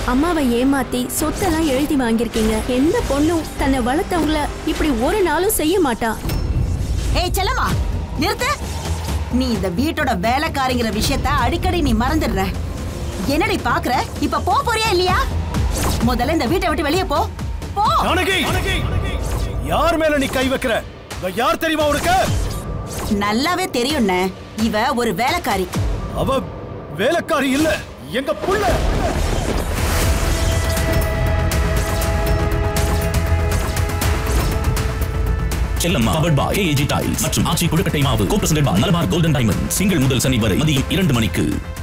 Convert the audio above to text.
அம்மாவை ஏமாத்தி சொத்தெல்லாம் எழுதி வாங்கியிருக்கீங்க எந்த பொண்ணும் தன்னை வளர்த்தவங்கள இப்படி ஒரு நாளும் செய்ய மாட்டா ஏய் செல்லம்மா நிறுத்து நீ இந்த வீட்டோட வேலைக்காரிங்கிற விஷயத்த அடிக்கடி நீ மறந்துடுற என்னடி பாக்குற இப்ப போ போறியா இல்லையா முதல்ல இந்த வீட்டை விட்டு வெளியே போ போ ஜானகி யார் மேல நீ கை வைக்கிற இவ யார் தெரியுமா உனக்கு நல்லாவே தெரியும்ண்ணே இவ ஒரு வேலைக்காரி அவ வேலைக்காரி இல்ல எங்க புள்ள Chellamma powered by AAG tiles மற்றும் ஆச்சி கொழுக்கட்டை மாவு co presented by Malabar golden diamond single முதல் சனி வரை மதியம் இரண்டு மணிக்கு